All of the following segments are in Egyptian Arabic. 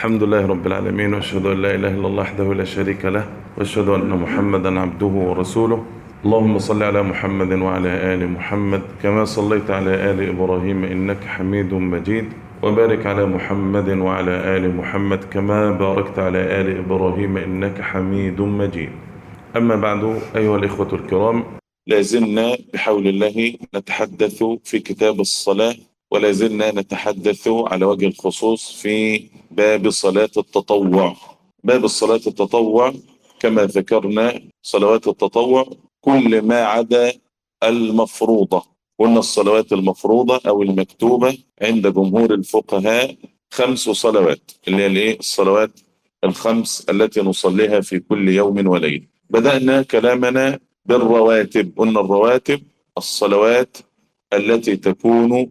الحمد لله رب العالمين واشهد ان لا اله الا الله وحده لا شريك له واشهد ان محمدا عبده ورسوله اللهم صل على محمد وعلى ال محمد كما صليت على ال ابراهيم انك حميد مجيد وبارك على محمد وعلى ال محمد كما باركت على ال ابراهيم انك حميد مجيد اما بعد ايها الاخوه الكرام لازلنا بحول الله نتحدث في كتاب الصلاه ولا زلنا نتحدث على وجه الخصوص في باب صلاة التطوع باب الصلاة التطوع كما ذكرنا صلوات التطوع كل ما عدا المفروضة قلنا الصلوات المفروضة أو المكتوبة عند جمهور الفقهاء خمس صلوات اللي هي الايه الصلوات الخمس التي نصليها في كل يوم وليلة بدأنا كلامنا بالرواتب قلنا الرواتب الصلوات التي تكون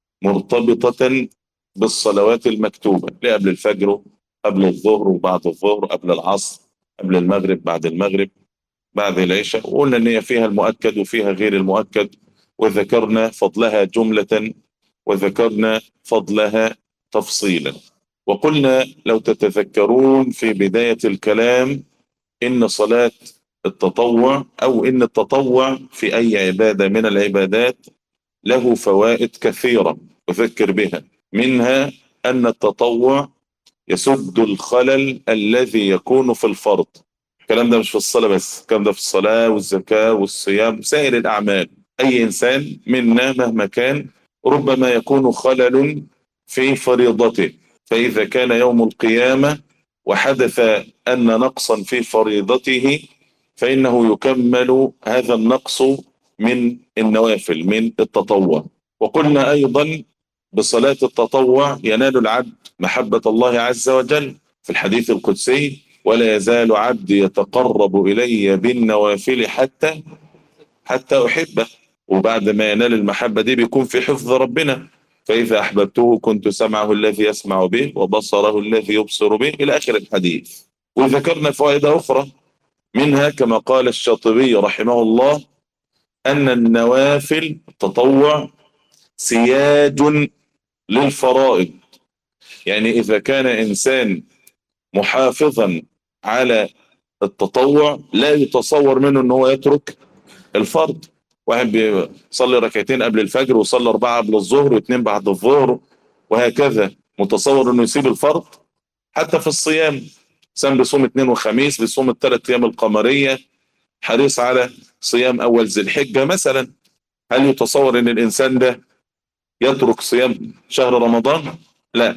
مرتبطة بالصلوات المكتوبة اللي قبل الفجر قبل الظهر وبعد الظهر قبل العصر قبل المغرب بعد المغرب بعد العشاء وقلنا ان هي فيها المؤكد وفيها غير المؤكد وذكرنا فضلها جملة وذكرنا فضلها تفصيلا وقلنا لو تتذكرون في بداية الكلام ان صلاة التطوع او ان التطوع في اي عبادة من العبادات له فوائد كثيرة أذكر بها منها أن التطوع يسد الخلل الذي يكون في الفرض الكلام ده مش في الصلاة بس الكلام ده في الصلاة والزكاة والصيام سائر الأعمال أي إنسان منا مهما كان ربما يكون خلل في فريضته فإذا كان يوم القيامة وحدث أن نقصا في فريضته فإنه يكمل هذا النقص من النوافل من التطوع وقلنا أيضا بصلاة التطوع ينال العبد محبة الله عز وجل في الحديث القدسي ولا يزال عبدي يتقرب إلي بالنوافل حتى حتى أحبه وبعد ما ينال المحبة دي بيكون في حفظ ربنا فإذا أحببته كنت سمعه الذي يسمع به وبصره الذي يبصر به إلى آخر الحديث وذكرنا فائدة أخرى منها كما قال الشاطبي رحمه الله أن النوافل التطوع سياج للفرائض يعني إذا كان إنسان محافظا على التطوع لا يتصور منه أنه هو يترك الفرض واحد بيصلي ركعتين قبل الفجر وصلي أربعة قبل الظهر واثنين بعد الظهر وهكذا متصور أنه يسيب الفرض حتى في الصيام إنسان بيصوم اثنين وخميس بيصوم الثلاث أيام القمرية حريص على صيام أول ذي الحجة مثلا هل يتصور أن الإنسان ده يترك صيام شهر رمضان لا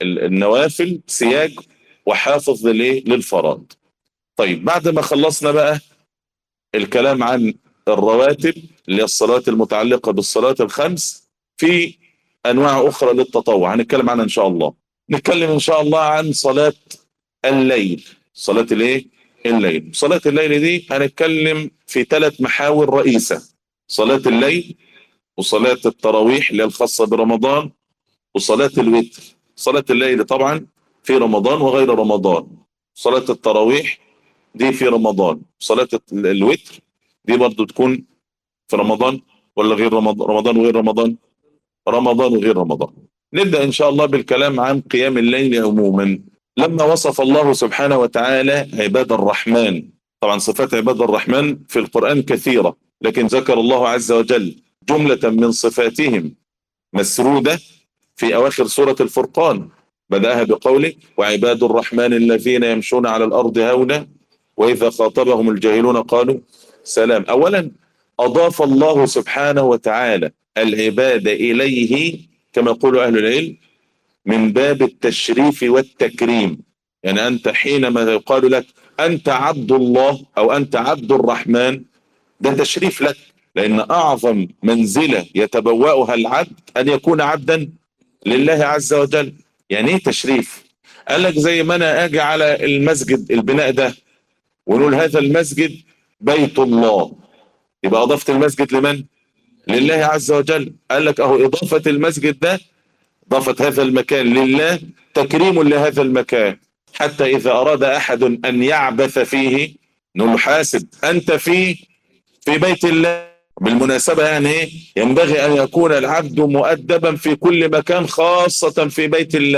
النوافل سياج وحافظ للايه للفرائض طيب بعد ما خلصنا بقى الكلام عن الرواتب اللي هي الصلوات المتعلقة بالصلوات الخمس في أنواع أخرى للتطوع هنتكلم عنها إن شاء الله نتكلم إن شاء الله عن صلاة الليل صلاة الايه الليل صلاة الليل دي هنتكلم في ثلاث محاور رئيسة صلاة الليل وصلاة التراويح اللي هي الخاصة برمضان وصلاة الوتر صلاة الليل طبعا في رمضان وغير رمضان صلاة التراويح دي في رمضان صلاة الوتر دي برضو تكون في رمضان ولا غير رمضان رمضان وغير رمضان رمضان وغير رمضان نبدأ إن شاء الله بالكلام عن قيام الليل عموما لما وصف الله سبحانه وتعالى عباد الرحمن طبعا صفات عباد الرحمن في القرآن كثيرة لكن ذكر الله عز وجل جملة من صفاتهم مسرودة في أواخر سورة الفرقان بدأها بقوله وعباد الرحمن الذين يمشون على الأرض هونا وإذا خاطبهم الجاهلون قالوا سلام أولا أضاف الله سبحانه وتعالى العباد إليه كما يقول أهل العلم من باب التشريف والتكريم يعني أنت حينما يقال لك أنت عبد الله أو أنت عبد الرحمن ده تشريف لك لأن أعظم منزلة يتبوأها العبد أن يكون عبدا لله عز وجل يعني إيه تشريف قال لك زي ما أنا أجي على المسجد البناء ده ونقول هذا المسجد بيت الله يبقى أضفت المسجد لمن؟ لله عز وجل قال لك أهو إضافة المسجد ده إضافة هذا المكان لله تكريم لهذا المكان حتى إذا أراد أحد أن يعبث فيه نقول له حاسب أنت فيه في بيت الله بالمناسبة يعني ايه ينبغي ان يكون العبد مؤدبا في كل مكان خاصة في بيت الله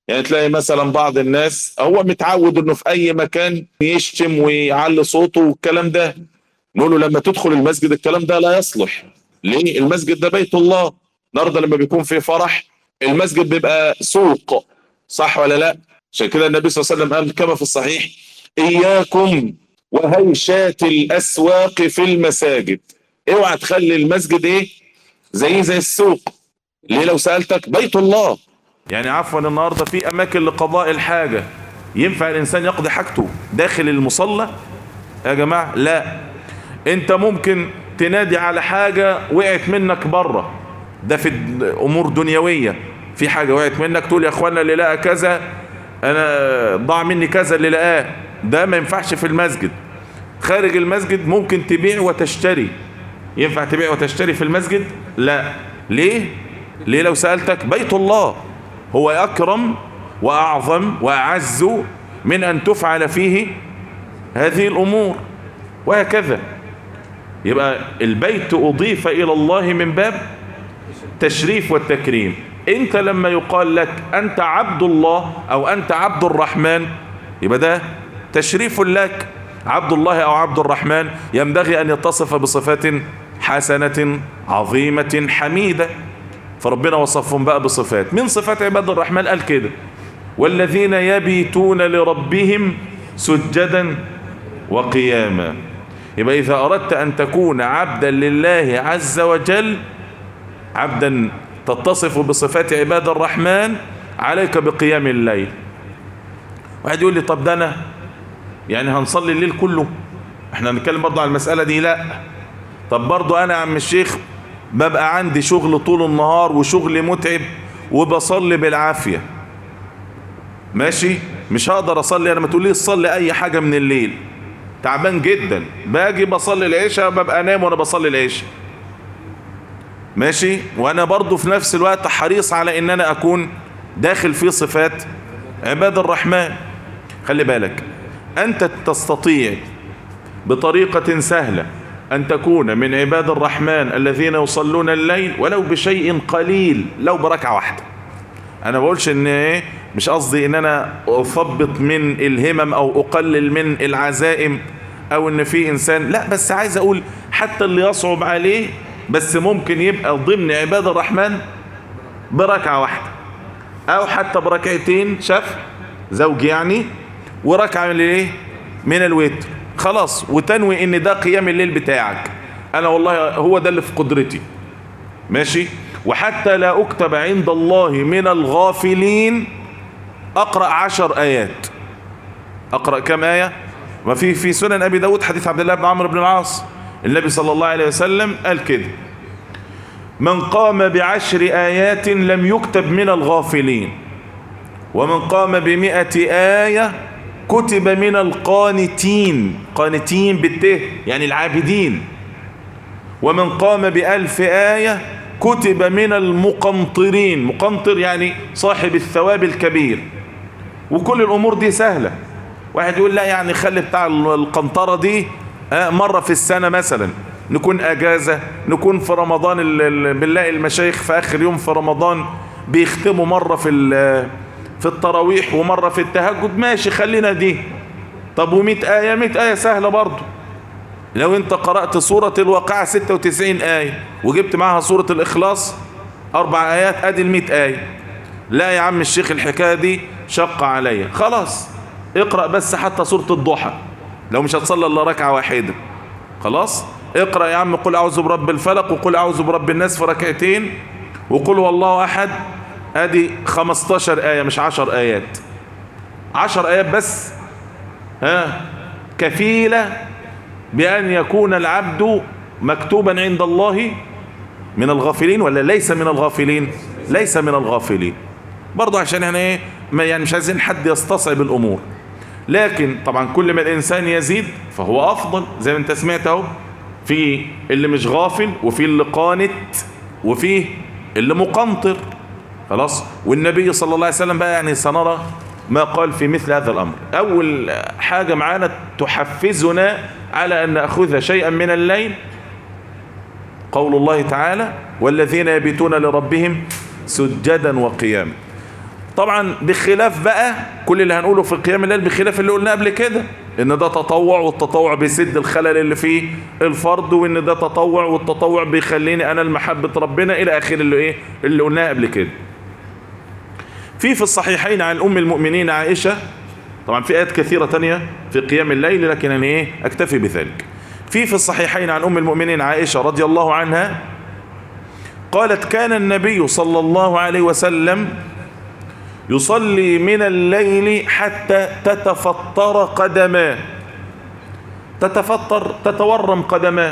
يعني تلاقي مثلا بعض الناس هو متعود انه في اي مكان يشتم ويعلي صوته والكلام ده نقول له لما تدخل المسجد الكلام ده لا يصلح ليه المسجد ده بيت الله النهارده لما بيكون في فرح المسجد بيبقى سوق صح ولا لا عشان كده النبي صلى الله عليه وسلم قال كما في الصحيح اياكم وهيشات الاسواق في المساجد اوعى تخلي المسجد ايه زي زي السوق ليه لو سالتك بيت الله يعني عفوا النهارده في اماكن لقضاء الحاجه ينفع الانسان يقضي حاجته داخل المصلى يا جماعه لا انت ممكن تنادي على حاجه وقعت منك بره ده في امور دنيويه في حاجه وقعت منك تقول يا اخوانا اللي لقى كذا انا ضاع مني كذا اللي لقاه ده ما ينفعش في المسجد خارج المسجد ممكن تبيع وتشتري ينفع تبيع وتشتري في المسجد لا ليه ليه لو سألتك بيت الله هو أكرم وأعظم وأعز من أن تفعل فيه هذه الأمور وهكذا يبقى البيت أضيف إلى الله من باب تشريف والتكريم انت لما يقال لك انت عبد الله او انت عبد الرحمن يبقى ده تشريف لك عبد الله او عبد الرحمن ينبغي ان يتصف بصفات حسنة عظيمة حميدة فربنا وصفهم بقى بصفات من صفات عباد الرحمن قال كده والذين يبيتون لربهم سجدا وقياما يبقى إذا أردت أن تكون عبدا لله عز وجل عبدا تتصف بصفات عباد الرحمن عليك بقيام الليل واحد يقول لي طب ده أنا يعني هنصلي الليل كله احنا هنتكلم برضه على المسألة دي لا طب برضه أنا يا عم الشيخ ببقى عندي شغل طول النهار وشغل متعب وبصلي بالعافية ماشي مش هقدر اصلي انا ما تقوليش صلي اي حاجة من الليل تعبان جدا باجي بصلي العشاء ببقى نام وانا بصلي العشاء ماشي وانا برضو في نفس الوقت حريص على ان انا اكون داخل في صفات عباد الرحمن خلي بالك انت تستطيع بطريقة سهلة ان تكون من عباد الرحمن الذين يصلون الليل ولو بشيء قليل لو بركعة واحدة انا بقولش ان ايه مش قصدي ان انا اثبط من الهمم او اقلل من العزائم او ان في انسان لا بس عايز اقول حتى اللي يصعب عليه بس ممكن يبقى ضمن عباد الرحمن بركعة واحدة او حتى بركعتين شاف زوج يعني وركعة من الايه من الوتر خلاص وتنوي ان ده قيام الليل بتاعك انا والله هو ده اللي في قدرتي ماشي وحتى لا اكتب عند الله من الغافلين اقرأ عشر ايات اقرأ كم اية ما في في سنن ابي داود حديث عبد الله بن عمرو بن العاص النبي صلى الله عليه وسلم قال كده من قام بعشر آيات لم يكتب من الغافلين ومن قام بمئة آية كتب من القانتين قانتين بالته يعني العابدين ومن قام بألف آية كتب من المقنطرين مقنطر يعني صاحب الثواب الكبير وكل الأمور دي سهلة واحد يقول لا يعني خلي بتاع القنطرة دي مرة في السنة مثلا نكون أجازة نكون في رمضان بنلاقي المشايخ في آخر يوم في رمضان بيختموا مرة في في التراويح ومرة في التهجد ماشي خلينا دي طب ومئة آية مئة آية سهلة برضو لو انت قرأت سورة الواقعة 96 آية وجبت معها سورة الإخلاص أربع آيات أدي المئة آية لا يا عم الشيخ الحكاية دي شق عليا خلاص اقرأ بس حتى سورة الضحى لو مش هتصلى الا ركعة واحدة خلاص اقرأ يا عم قل أعوذ برب الفلق وقل أعوذ برب الناس في ركعتين وقل والله أحد ادي 15 آية مش 10 آيات 10 آيات بس ها كفيلة بأن يكون العبد مكتوبا عند الله من الغافلين ولا ليس من الغافلين ليس من الغافلين برضه عشان احنا ايه ما يعني مش عايزين حد يستصعب الامور لكن طبعا كل ما الانسان يزيد فهو افضل زي ما انت سمعت اهو في اللي مش غافل وفي اللي قانت وفي اللي مقنطر خلاص والنبي صلى الله عليه وسلم بقى يعني سنرى ما قال في مثل هذا الأمر أول حاجة معانا تحفزنا على أن نأخذ شيئا من الليل قول الله تعالى والذين يبيتون لربهم سجدا وقياما طبعا بخلاف بقى كل اللي هنقوله في قيام الليل بخلاف اللي قلنا قبل كده ان ده تطوع والتطوع بيسد الخلل اللي فيه الفرض وان ده تطوع والتطوع بيخليني انا المحبة ربنا الى اخر اللي ايه اللي قلناه قبل كده في في الصحيحين عن ام المؤمنين عائشة طبعا في ايات كثيرة تانية في قيام الليل لكن انا ايه اكتفي بذلك في في الصحيحين عن ام المؤمنين عائشة رضي الله عنها قالت كان النبي صلى الله عليه وسلم يصلي من الليل حتى تتفطر قدماه تتفطر تتورم قدماه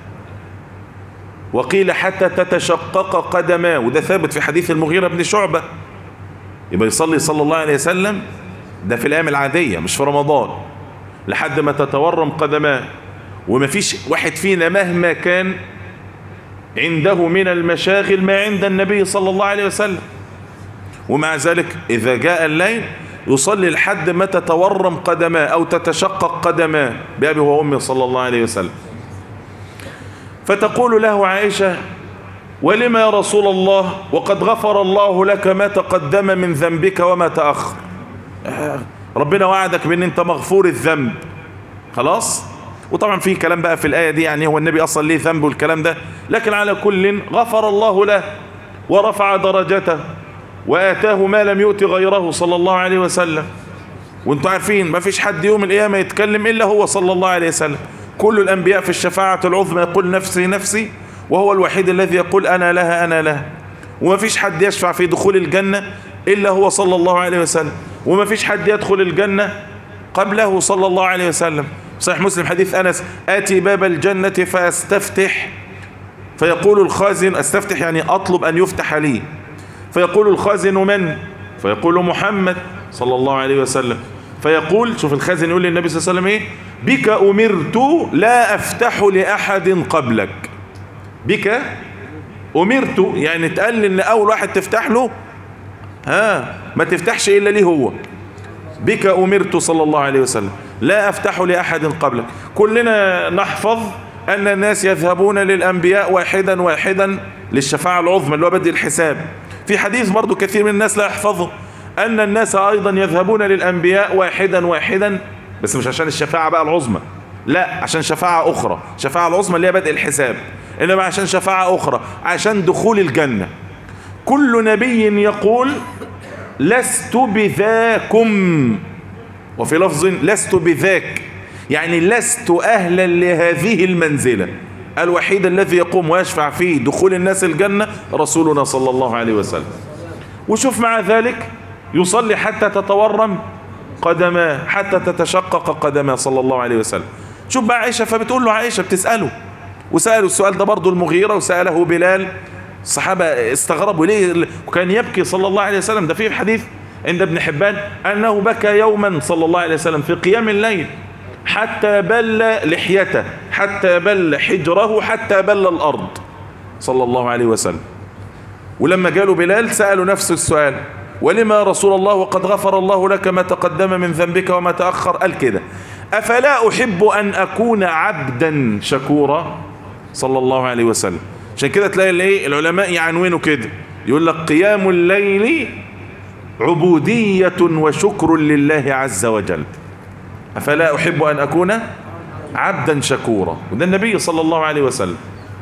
وقيل حتى تتشقق قدماه وده ثابت في حديث المغيرة بن شعبة يبقى يصلي صلى الله عليه وسلم ده في الأيام العادية مش في رمضان لحد ما تتورم قدماه وما فيش واحد فينا مهما كان عنده من المشاغل ما عند النبي صلى الله عليه وسلم ومع ذلك إذا جاء الليل يصلي لحد ما تتورم قدماه أو تتشقق قدماه بأبي وأمي صلى الله عليه وسلم فتقول له عائشة ولما يا رسول الله وقد غفر الله لك ما تقدم من ذنبك وما تأخر ربنا وعدك بأن أنت مغفور الذنب خلاص وطبعا في كلام بقى في الآية دي يعني هو النبي أصلا ليه ذنب والكلام ده لكن على كل غفر الله له ورفع درجته وآتاه ما لم يؤت غيره صلى الله عليه وسلم وانتم عارفين ما فيش حد يوم القيامة يتكلم إلا هو صلى الله عليه وسلم كل الأنبياء في الشفاعة العظمى يقول نفسي نفسي وهو الوحيد الذي يقول أنا لها أنا لها وما فيش حد يشفع في دخول الجنة إلا هو صلى الله عليه وسلم وما فيش حد يدخل الجنة قبله صلى الله عليه وسلم صحيح مسلم حديث أنس آتي باب الجنة فأستفتح فيقول الخازن أستفتح يعني أطلب أن يفتح لي فيقول الخازن من فيقول محمد صلى الله عليه وسلم فيقول شوف الخازن يقول للنبي صلى الله عليه وسلم ايه بك أمرت لا أفتح لأحد قبلك بك أمرت يعني تقال ان أول واحد تفتح له ها ما تفتحش إلا ليه هو بك أمرت صلى الله عليه وسلم لا أفتح لأحد قبلك كلنا نحفظ أن الناس يذهبون للأنبياء واحدا واحدا للشفاعة العظمى اللي هو بدء الحساب في حديث برضو كثير من الناس لا يحفظه أن الناس أيضا يذهبون للأنبياء واحدا واحدا بس مش عشان الشفاعة بقى العظمى لا عشان شفاعة أخرى شفاعة العظمى اللي هي بدء الحساب إنما عشان شفاعة أخرى عشان دخول الجنة كل نبي يقول لست بذاكم وفي لفظ لست بذاك يعني لست أهلا لهذه المنزلة الوحيد الذي يقوم ويشفع فيه دخول الناس الجنة رسولنا صلى الله عليه وسلم وشوف مع ذلك يصلي حتى تتورم قدماه حتى تتشقق قدماه صلى الله عليه وسلم شوف بقى عائشة فبتقول له عائشة بتسأله وسألوا السؤال ده برضه المغيرة وسأله بلال الصحابة استغربوا ليه وكان يبكي صلى الله عليه وسلم ده في حديث عند ابن حبان أنه بكى يوما صلى الله عليه وسلم في قيام الليل حتى بل لحيته حتى بل حجره حتى بل الأرض صلى الله عليه وسلم ولما قالوا بلال سألوا نفس السؤال ولما رسول الله وقد غفر الله لك ما تقدم من ذنبك وما تأخر قال كده أفلا أحب أن أكون عبدا شكورا صلى الله عليه وسلم عشان كده تلاقي الايه العلماء يعنونوا كده يقول لك قيام الليل عبودية وشكر لله عز وجل أفلا أحب أن أكون عبدا شكورا وده النبي صلى الله عليه وسلم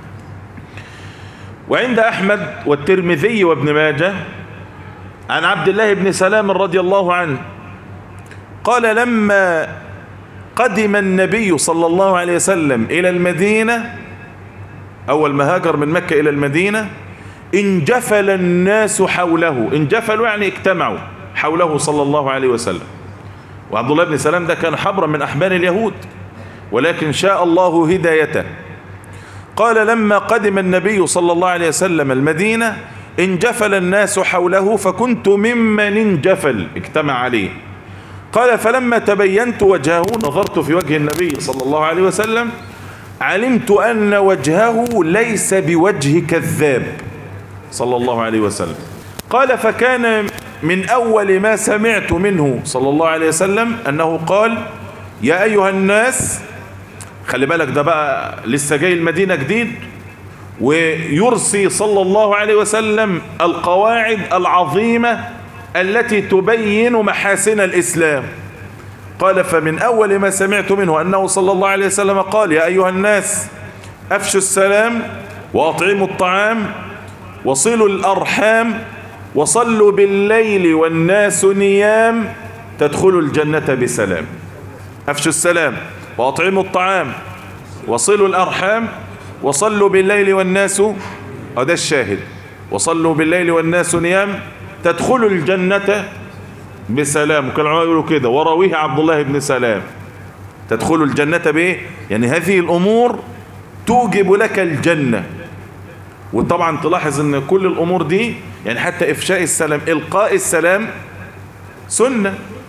وعند أحمد والترمذي وابن ماجه عن عبد الله بن سلام رضي الله عنه قال لما قدم النبي صلى الله عليه وسلم إلى المدينة أول ما هاجر من مكة إلى المدينة انجفل الناس حوله انجفلوا يعني اجتمعوا حوله صلى الله عليه وسلم وعبد الله بن سلام ده كان حبرا من أحبار اليهود ولكن شاء الله هدايته قال لما قدم النبي صلى الله عليه وسلم المدينة انجفل الناس حوله فكنت ممن انجفل اجتمع عليه قال فلما تبينت وجهه نظرت في وجه النبي صلى الله عليه وسلم علمت أن وجهه ليس بوجه كذاب صلى الله عليه وسلم قال فكان من أول ما سمعت منه صلى الله عليه وسلم أنه قال يا أيها الناس خلي بالك ده بقى لسه جاي المدينة جديد ويرسي صلى الله عليه وسلم القواعد العظيمة التي تبين محاسن الإسلام قال فمن أول ما سمعت منه أنه صلى الله عليه وسلم قال يا أيها الناس أفشوا السلام وأطعموا الطعام وصلوا الأرحام وصلوا بالليل والناس نيام تدخلوا الجنة بسلام أفشوا السلام وأطعموا الطعام وصلوا الأرحام وصلوا بالليل والناس هذا الشاهد وصلوا بالليل والناس نيام تدخلوا الجنة بسلام وكان العلماء يقولوا كده ورويه عبد الله بن سلام تدخلوا الجنة بايه يعني هذه الأمور توجب لك الجنة وطبعا تلاحظ ان كل الأمور دي يعني حتى إفشاء السلام إلقاء السلام سنة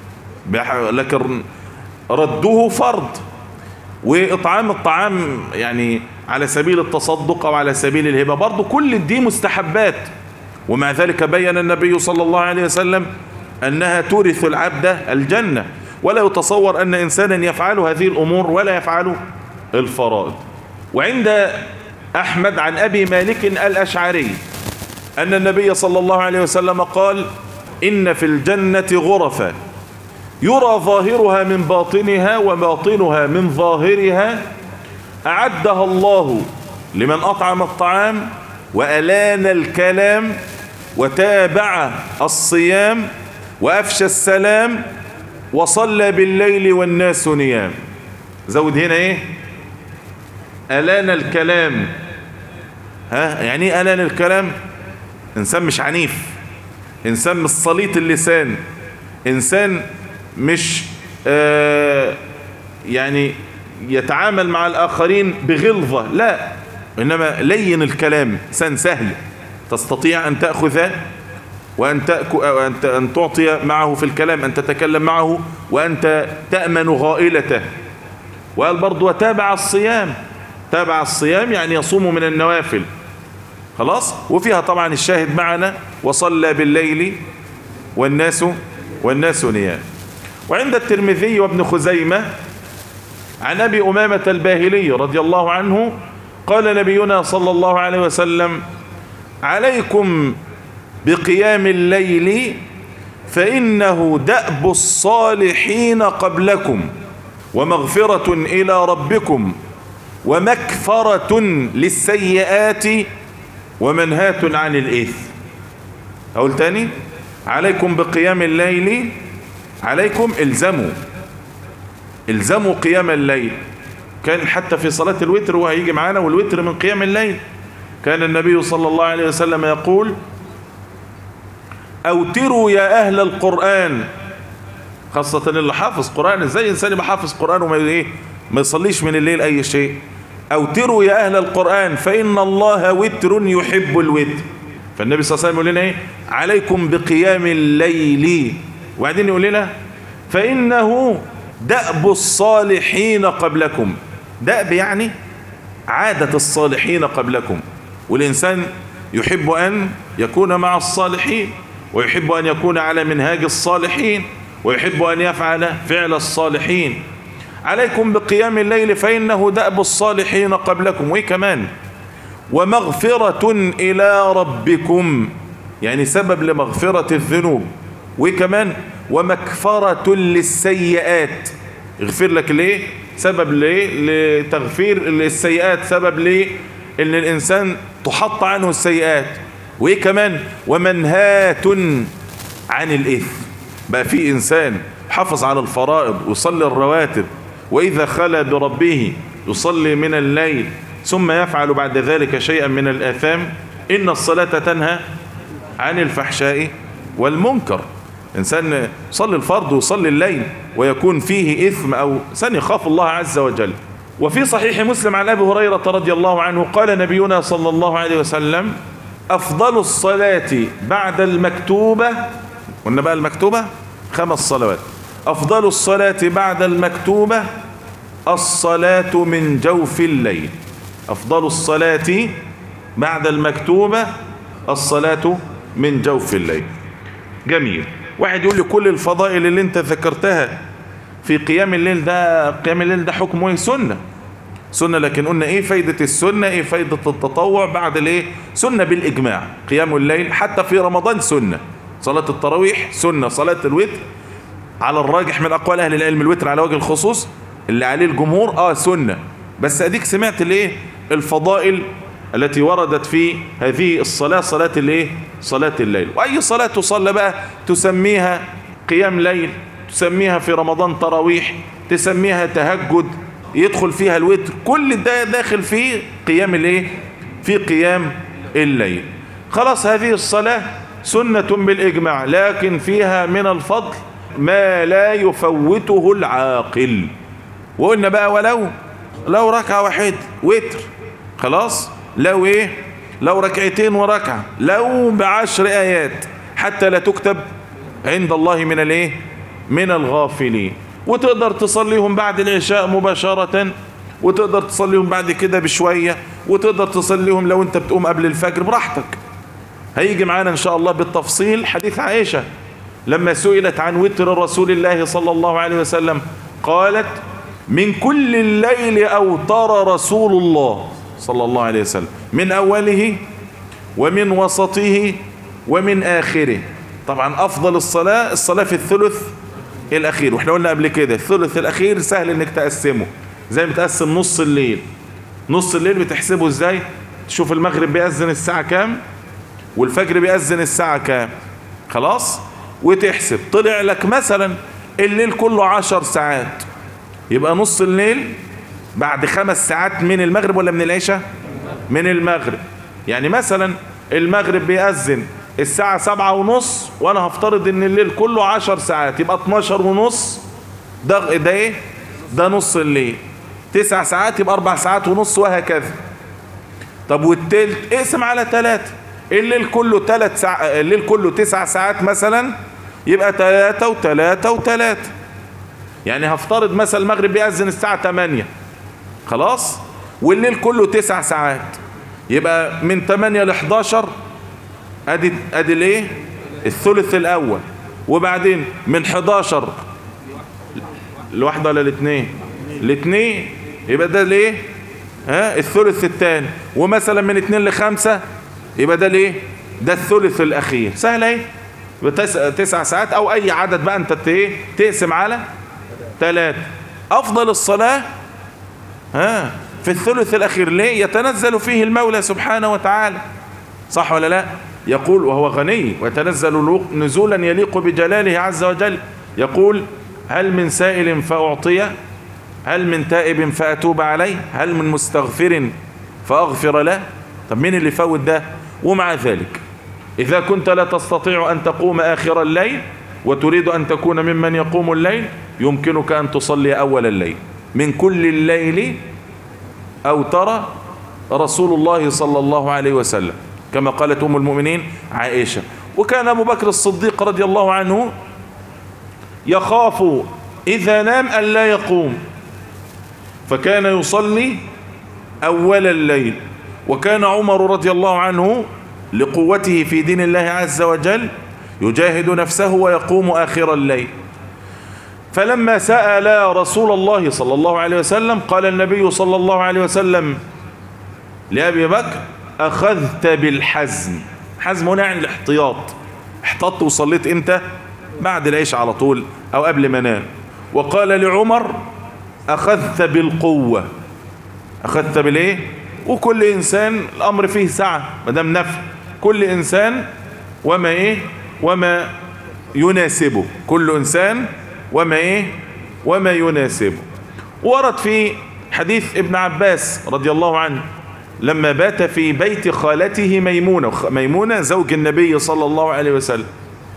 لكن رده فرض وإطعام الطعام يعني على سبيل التصدق أو على سبيل الهبة برضو كل دي مستحبات ومع ذلك بين النبي صلى الله عليه وسلم أنها تورث العبد الجنة ولا يتصور أن إنسانا يفعل هذه الأمور ولا يفعل الفرائض وعند أحمد عن أبي مالك الأشعري أن النبي صلى الله عليه وسلم قال إن في الجنة غرفا يرى ظاهرها من باطنها وباطنها من ظاهرها أعدها الله لمن أطعم الطعام وألان الكلام وتابع الصيام وأفشى السلام وصلى بالليل والناس نيام زود هنا ايه ألان الكلام ها يعني ايه ألان الكلام إنسان مش عنيف إنسان مش صليط اللسان إنسان مش آه يعني يتعامل مع الآخرين بغلظة لا إنما لين الكلام إنسان سهل تستطيع أن تأخذ وأن, تأكو أن, أن تعطي معه في الكلام أن تتكلم معه وأنت تأمن غائلته وقال برضو وتابع الصيام تابع الصيام يعني يصوم من النوافل خلاص وفيها طبعا الشاهد معنا وصلى بالليل والناس والناس نيام وعند الترمذي وابن خزيمة عن أبي أمامة الباهلي رضي الله عنه قال نبينا صلى الله عليه وسلم عليكم بقيام الليل فإنه دأب الصالحين قبلكم ومغفرة إلى ربكم ومكفرة للسيئات ومنهاة عن الإثم أقول تاني عليكم بقيام الليل عليكم الزموا الزموا قيام الليل كان حتى في صلاة الوتر وهيجي معانا والوتر من قيام الليل كان النبي صلى الله عليه وسلم يقول أوتروا يا أهل القرآن خاصة اللي حافظ قرآن ازاي إنسان يبقى حافظ قرآن وما إيه ما يصليش من الليل أي شيء أوتروا يا أهل القرآن فإن الله وتر يحب الوتر فالنبي صلى الله عليه وسلم يقول لنا إيه عليكم بقيام الليل وبعدين يقول لنا فإنه دأب الصالحين قبلكم دأب يعني عادة الصالحين قبلكم والإنسان يحب أن يكون مع الصالحين ويحب أن يكون على منهاج الصالحين ويحب أن يفعل فعل الصالحين عليكم بقيام الليل فإنه دأب الصالحين قبلكم وكمان ومغفرة إلى ربكم يعني سبب لمغفرة الذنوب وكمان ومكفرة للسيئات يغفر لك ليه سبب ليه لتغفير السيئات سبب ليه ان الانسان تحط عنه السيئات وايه كمان ومنهات عن الاثم بقى في انسان حافظ على الفرائض ويصلي الرواتب واذا خلى بربه يصلي من الليل ثم يفعل بعد ذلك شيئا من الاثام ان الصلاة تنهى عن الفحشاء والمنكر إنسان يصلي الفرض ويصلي الليل ويكون فيه إثم أو إنسان يخاف الله عز وجل وفي صحيح مسلم عن أبي هريرة رضي الله عنه قال نبينا صلى الله عليه وسلم أفضل الصلاة بعد المكتوبة قلنا بقى المكتوبة خمس صلوات أفضل الصلاة بعد المكتوبة الصلاة من جوف الليل أفضل الصلاة بعد المكتوبة الصلاة من جوف الليل جميل واحد يقول لي كل الفضائل اللي انت ذكرتها في قيام الليل ده قيام الليل ده حكمه ايه سنة سنة لكن قلنا ايه فايدة السنة ايه فايدة التطوع بعد الايه سنة بالاجماع قيام الليل حتى في رمضان سنة صلاة التراويح سنة صلاة الوتر على الراجح من أقوال أهل العلم الوتر على وجه الخصوص اللي عليه الجمهور آه سنة بس أديك سمعت الايه الفضائل التي وردت في هذه الصلاة صلاة الايه صلاة الليل وأي صلاة تصلى بقى تسميها قيام ليل تسميها في رمضان تراويح تسميها تهجد يدخل فيها الوتر كل ده داخل في قيام الايه في قيام الليل خلاص هذه الصلاة سنة بالإجماع لكن فيها من الفضل ما لا يفوته العاقل وقلنا بقى ولو لو ركعة واحد وتر خلاص لو ايه لو ركعتين وركعة لو بعشر آيات حتى لا تكتب عند الله من الايه من الغافلين وتقدر تصليهم بعد العشاء مباشرة وتقدر تصليهم بعد كده بشوية وتقدر تصليهم لو انت بتقوم قبل الفجر براحتك هيجي معانا ان شاء الله بالتفصيل حديث عائشة لما سئلت عن وتر رسول الله صلى الله عليه وسلم قالت من كل الليل أوتر رسول الله صلى الله عليه وسلم من أوله ومن وسطه ومن آخره طبعا أفضل الصلاة الصلاة في الثلث الأخير واحنا قلنا قبل كده الثلث الأخير سهل انك تقسمه زي ما تقسم نص الليل نص الليل بتحسبه ازاي تشوف المغرب بيأذن الساعة كام والفجر بيأذن الساعة كام خلاص وتحسب طلع لك مثلا الليل كله عشر ساعات يبقى نص الليل بعد خمس ساعات من المغرب ولا من العشاء من المغرب يعني مثلا المغرب بيأذن الساعة سبعة ونص وانا هفترض ان الليل كله عشر ساعات يبقى 12 ونص ده ده ايه ده نص الليل تسع ساعات يبقى اربع ساعات ونص وهكذا طب والتلت اقسم على ثلاثة الليل كله ثلاث ساعة الليل كله تسع ساعات مثلا يبقى ثلاثة وثلاثة وثلاثة يعني هفترض مثلا المغرب بيأذن الساعة 8 خلاص والليل كله تسع ساعات يبقى من 8 ل 11 ادي ادي الايه الثلث الاول وبعدين من 11 الواحدة ولا الاثنين الاثنين يبقى ده الايه ها الثلث الثاني ومثلا من 2 ل 5 يبقى ده الايه ده الثلث الاخير سهل ايه تسع, تسع ساعات او اي عدد بقى انت ايه تقسم على ثلاثة افضل الصلاة ها في الثلث الاخير ليه يتنزل فيه المولى سبحانه وتعالى صح ولا لا يقول وهو غني ويتنزل نزولا يليق بجلاله عز وجل يقول هل من سائل فأعطيه هل من تائب فأتوب عليه هل من مستغفر فأغفر له طب مين اللي فوت ده ومع ذلك إذا كنت لا تستطيع أن تقوم آخر الليل وتريد أن تكون ممن يقوم الليل يمكنك أن تصلي أول الليل من كل الليل أو ترى رسول الله صلى الله عليه وسلم كما قالت أم المؤمنين عائشة وكان أبو بكر الصديق رضي الله عنه يخاف إذا نام أن لا يقوم فكان يصلي أول الليل وكان عمر رضي الله عنه لقوته في دين الله عز وجل يجاهد نفسه ويقوم آخر الليل فلما سأل رسول الله صلى الله عليه وسلم قال النبي صلى الله عليه وسلم لأبي بكر أخذت بالحزم حزم هنا عن الاحتياط احتطت وصليت امتى بعد العيش على طول أو قبل ما انام وقال لعمر أخذت بالقوة أخذت بالإيه وكل إنسان الأمر فيه سعة مدام نفع كل إنسان وما إيه وما يناسبه كل إنسان وما إيه وما يناسبه ورد في حديث ابن عباس رضي الله عنه لما بات في بيت خالته ميمونة ميمونة زوج النبي صلى الله عليه وسلم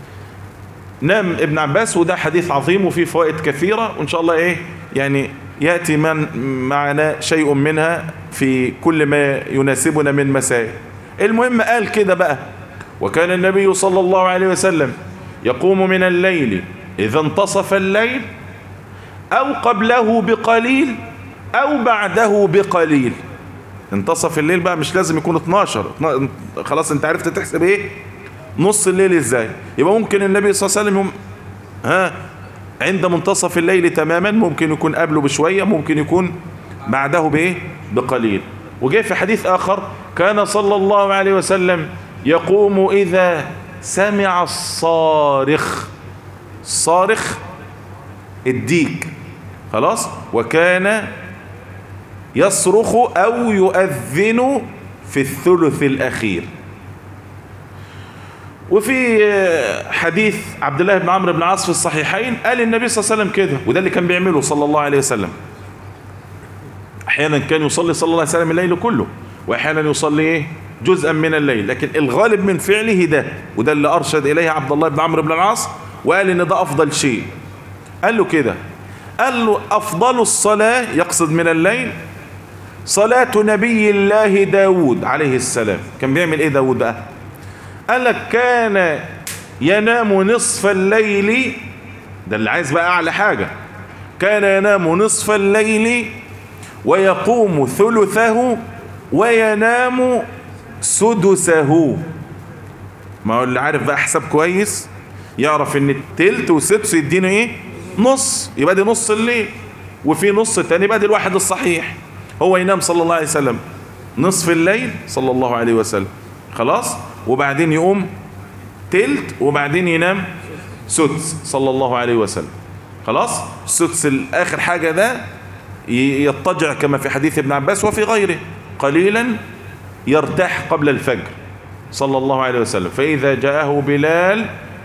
نام ابن عباس وده حديث عظيم وفيه فوائد كثيرة وإن شاء الله إيه يعني يأتي من معنا شيء منها في كل ما يناسبنا من مسائل المهم قال كده بقى وكان النبي صلى الله عليه وسلم يقوم من الليل إذا انتصف الليل أو قبله بقليل أو بعده بقليل انتصف الليل بقى مش لازم يكون 12 خلاص انت عرفت تحسب ايه نص الليل ازاي يبقى ممكن النبي صلى الله عليه وسلم ها عند منتصف الليل تماما ممكن يكون قبله بشوية ممكن يكون بعده بايه بقليل وجاء في حديث آخر كان صلى الله عليه وسلم يقوم إذا سمع الصارخ الصارخ الديك خلاص وكان يصرخ أو يؤذن في الثلث الأخير وفي حديث عبد الله بن عمرو بن العاص في الصحيحين قال النبي صلى الله عليه وسلم كده وده اللي كان بيعمله صلى الله عليه وسلم احيانا كان يصلي صلى الله عليه وسلم الليل كله واحيانا يصلي ايه جزءا من الليل لكن الغالب من فعله ده وده اللي ارشد اليه عبد الله بن عمرو بن العاص وقال ان ده افضل شيء قال له كده قال له افضل الصلاه يقصد من الليل صلاه نبي الله داود عليه السلام كان بيعمل ايه داود بقى قال لك كان ينام نصف الليل ده اللي عايز بقى اعلى حاجه كان ينام نصف الليل ويقوم ثلثه وينام سدسه ما هو اللي عارف بقى حساب كويس يعرف ان التلت وسدس يدينا ايه نص يبقى دي نص الليل وفي نص تاني يبقى دي الواحد الصحيح هو ينام صلى الله عليه وسلم نصف الليل صلى الله عليه وسلم خلاص وبعدين يقوم تلت وبعدين ينام سدس صلى الله عليه وسلم خلاص السدس الاخر حاجة ده يضطجع كما في حديث ابن عباس وفي غيره قليلا يرتاح قبل الفجر صلى الله عليه وسلم فإذا جاءه بلال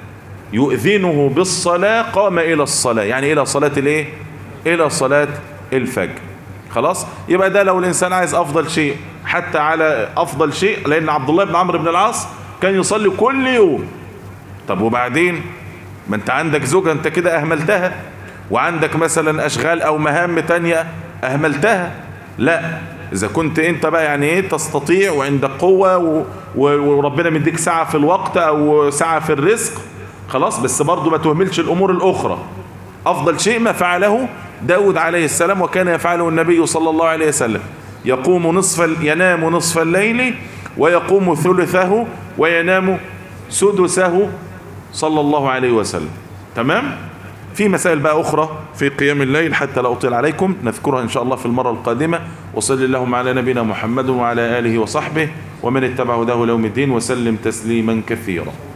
يؤذنه بالصلاة قام إلى الصلاة يعني إلى صلاة الإيه إلى صلاة الفجر خلاص يبقى ده لو الإنسان عايز أفضل شيء حتى على أفضل شيء لأن عبد الله بن عمرو بن العاص كان يصلي كل يوم طب وبعدين ما انت عندك زوجة انت كده أهملتها وعندك مثلا أشغال أو مهام تانية أهملتها لا إذا كنت أنت بقى يعني إيه تستطيع وعندك قوة و... وربنا مديك ساعة في الوقت أو ساعة في الرزق خلاص بس برضو ما تهملش الأمور الأخرى أفضل شيء ما فعله داود عليه السلام وكان يفعله النبي صلى الله عليه وسلم يقوم نصف ال... ينام نصف الليل ويقوم ثلثه وينام سدسه صلى الله عليه وسلم تمام في مسائل بقى أخرى في قيام الليل حتى لا أطيل عليكم نذكرها إن شاء الله في المرة القادمة وصل اللهم على نبينا محمد وعلى آله وصحبه ومن اتبع هداه لوم الدين وسلم تسليما كثيرا